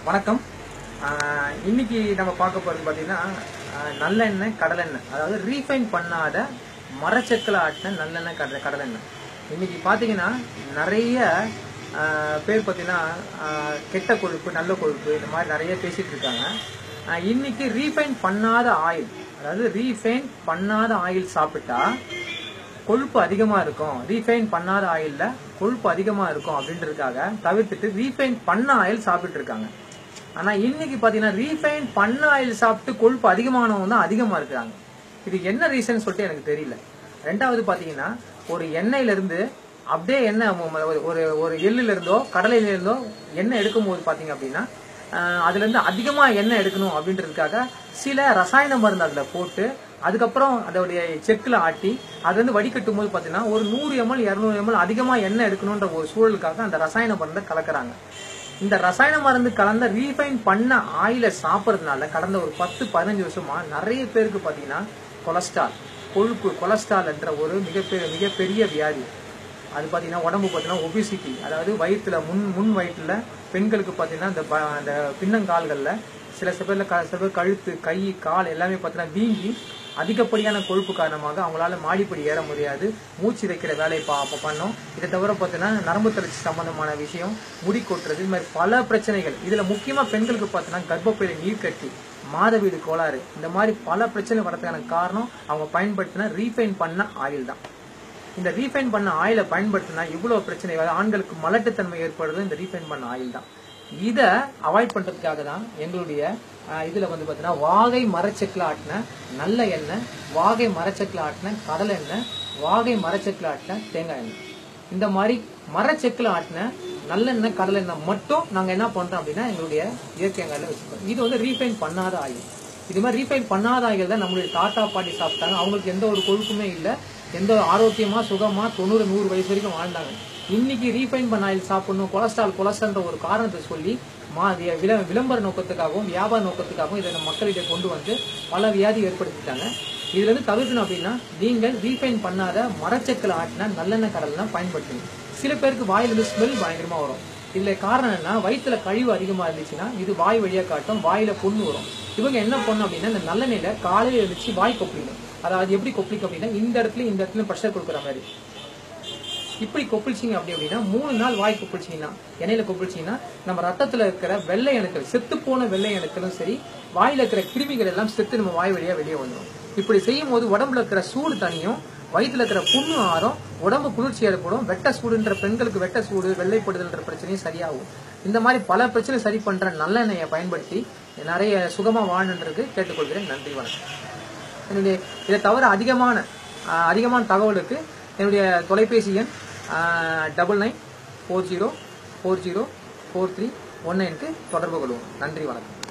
வணக்கம் ஆஹ் இன்னைக்கு நம்ம பார்க்க போறது பார்த்தீங்கன்னா ஆஹ் நல்லெண்ணெய் கடலெண்ணெய் அதாவது ரீஃபைன் பண்ணாத மரச்செக்கில் ஆட்டின நல்லெண்ணெய் கடலை கடலெண்ணெய் இன்னைக்கு பார்த்தீங்கன்னா நிறைய ஆஹ் பேர் பார்த்தீங்கன்னா ஆஹ் கெட்ட கொழுப்பு நல்ல கொழுப்பு இந்த மாதிரி நிறைய பேசிட்டு இருக்காங்க ஆஹ் இன்னைக்கு ரீஃபைன் பண்ணாத ஆயில் அதாவது ரீஃபைன் பண்ணாத ஆயில் சாப்பிட்டா கொழுப்பு அதிகமா இருக்கும் ரீஃபைன் பண்ணாத ஆயில்ல கொழுப்பு அதிகமா இருக்கும் அப்படின்றதுக்காக தவிர்த்துட்டு ரீஃபைன் பண்ண ஆயில் சாப்பிட்டு இருக்காங்க ஆனா இன்னைக்கு பாத்தீங்கன்னா ரீஃபைன் பண்ண ஆயில் சாப்பிட்டு கொழுப்பு அதிகமானவங்க தான் அதிகமா இருக்காங்க இது என்ன ரீசன் சொல்லிட்டு எனக்கு தெரியல ரெண்டாவது பாத்தீங்கன்னா ஒரு எண்ணெயில இருந்து அப்படியே எண்ணெய் ம- ம- ஒரு ஒரு எள்ளுல இருந்தோ கடலையில இருந்தோ எண்ணெய் எடுக்கும் போது பாத்தீங்க அப்படின்னா ஆஹ் அதுல இருந்து அதிகமா எண்ணெய் எடுக்கணும் அப்படின்றதுக்காக சில ரசாயன மருந்து அதுல போட்டு அதுக்கப்புறம் அதோடைய செக்கில் ஆட்டி அது வந்து வடிகட்டும் போது பாத்தீங்கன்னா ஒரு நூறு எம்எல் இருநூறு எம்எல் அதிகமா எண்ணெய் எடுக்கணுன்ற ஒரு சூழலுக்காக அந்த ரசாயன மருந்தை கலக்குறாங்க இந்த ரசாயன மருந்து கலந்த ரீஃபைன் பண்ண ஆயில சாப்பிட்றதுனால கடந்த ஒரு பத்து பதினஞ்சு வருஷமா நிறைய பேருக்கு பாத்தீங்கன்னா கொலஸ்ட்ரால் கொழுப்பு கொலஸ்ட்ரால் என்ற ஒரு மிகப்பெரிய மிகப்பெரிய வியாதி அது பார்த்தீங்கன்னா உடம்பு பார்த்தீங்கன்னா ஒபிசிட்டி அதாவது வயிற்றுல முன் முன் வயிற்றுல பெண்களுக்கு பார்த்தீங்கன்னா இந்த ப- அந்த பின்னங்கால்களில் சில சில பேர்ல க- சில பேர் கழுத்து கை கால் எல்லாமே பார்த்தீங்கன்னா வீங்கி அதிகப்படியான கொழுப்பு காரணமாக அவங்களால மாடிப்படி ஏற முடியாது மூச்சு வைக்கிற வேலையை பா அப்ப பண்ணோம் இதை தவிர பார்த்தீங்கன்னா நரம்பு தளர்ச்சி சம்பந்தமான விஷயம் முடி கொட்டுறது இது மாதிரி பல பிரச்சனைகள் இதுல முக்கியமா பெண்களுக்கு பார்த்தீங்கன்னா கர்ப்பப்பையில நீர் கட்டி மாதவீடு கோளாறு இந்த மாதிரி பல பிரச்சனை வரதுக்கான காரணம் அவங்க பயன்படுத்தின ரீஃபைன் பண்ண ஆயில் தான் இந்த ரீஃபைன் பண்ண ஆயிலை பயன்படுத்தினா இவ்வளவு பிரச்சனை வரும். ஆண்களுக்கு மலட்டுத்தன்மை ஏற்படுறது இந்த ரீஃபைன் பண்ண ஆயில் தான் இதை அவாய்ட் பண்றதுக்காக தான் எங்களுடைய ஆஹ், இதுல வந்து பாத்தீங்கன்னா வாகை மரச்செக்கில் ஆட்டின நல்ல எண்ணெய் வாகை மரச்செக்கில் ஆட்டின கடலை எண்ணெய் வாகை மரச்செக்கில் ஆட்டின தேங்காய் எண்ணெய் இந்த மாதிரி மரச்செக்கில் ஆட்டின நல்லெண்ணெய் கடலை எண்ணெய் மட்டும் நாங்க என்ன பண்றோம் அப்படின்னா எங்களுடைய இயற்கை எண்ணெயில வச்சுக்கிறோம் இது வந்து ரீஃபைன் பண்ணாத ஆயில் இது மாதிரி ரீஃபைன் பண்ணாத ஆயில் தான் நம்மளுடைய தாத்தா பாட்டி சாப்பிட்டாங்க அவங்களுக்கு எந்த ஒரு கொழுப்புமே இல்லை எந்த ஒரு ஆரோக்கியமா சுகமா தொண்ணூறு நூறு வயசு வரைக்கும் வாழ்ந்தாங்க இன்னைக்கு ரீஃபைன் பண்ண ஆயில் சாப்பிடணும் கொலஸ்ட்ரால் கொலஸ்ட்ரால்ன்ற ஒரு காரணத்தை சொல்லி மா வி- விள- விளம்பர நோக்கத்துக்காகவும் வியாபார நோக்கத்துக்காகவும் இதை நம்ம மக்களிடையே கொண்டு வந்து பல வியாதி ஏற்படுத்திட்டாங்க இதுல இருந்து தவிர்க்கணும் அப்படின்னா நீங்கள் ரீஃபைன் பண்ணாத மரச்செக்கில் ஆட்டின நல்லெண்ணெய் கடலை பயன்படுத்துங்க சில பேருக்கு வாயிலிருந்து ஸ்மெல் பயங்கரமா வரும் இதுல காரணம் என்ன வயிற்றுல கழிவு அதிகமா இருந்துச்சுன்னா இது வாய் வழியா காட்டும் வாயில புண்ணு வரும் இவங்க என்ன பண்ணும் அப்படின்னா இந்த நல்லெண்ணெயில காலையில எழுந்துச்சு வாய் கொப்பளிக்கணும் அதாவது எப்படி கொப்பளிக்கும் அப்படின்னா இந்த இடத்துல இந்த இடத்துல ப்ரெஷர் கொடுக்குற மாதிரி இப்படி கொப்பளிச்சிங்க அப்படி அப்படின்னா மூணு நாள் வாய் கொப்பளிச்சிங்கன்னா எண்ணெயில கொப்பளிச்சிங்கன்னா நம்ம ரத்தத்துல இருக்கிற வெள்ளை அணுக்கள் செத்து போன வெள்ளை அணுக்களும் சரி வாயில இருக்கிற கிருமிகள் எல்லாம் செத்து நம்ம வாய் வழியா வெளியே வந்துடும் இப்படி செய்யும் போது உடம்புல இருக்கிற சூடு தனியும் வயிற்றுல இருக்கிற புண்ணு ஆறும் உடம்பு குளிர்ச்சி ஏற்படும் வெட்ட சூடுன்ற பெண்களுக்கு வெட்ட சூடு வெள்ளைப்படுதல்ன்ற பிரச்சனையும் சரியாகும் இந்த மாதிரி பல பிரச்சனை சரி பண்ற நல்லெண்ணெயை பயன்படுத்தி நிறைய சுகமா வாழணுன்றது கேட்டுக்கொள்கிறேன் நன்றி வணக்கம் என்னுடைய இதை தவிர அதிகமான ஆஹ், அதிகமான தகவலுக்கு என்னுடைய தொலைபேசி எண் double nine four zero four zero four three one நைனுக்கு தொடர்பு கொள்வோம் நன்றி வணக்கம்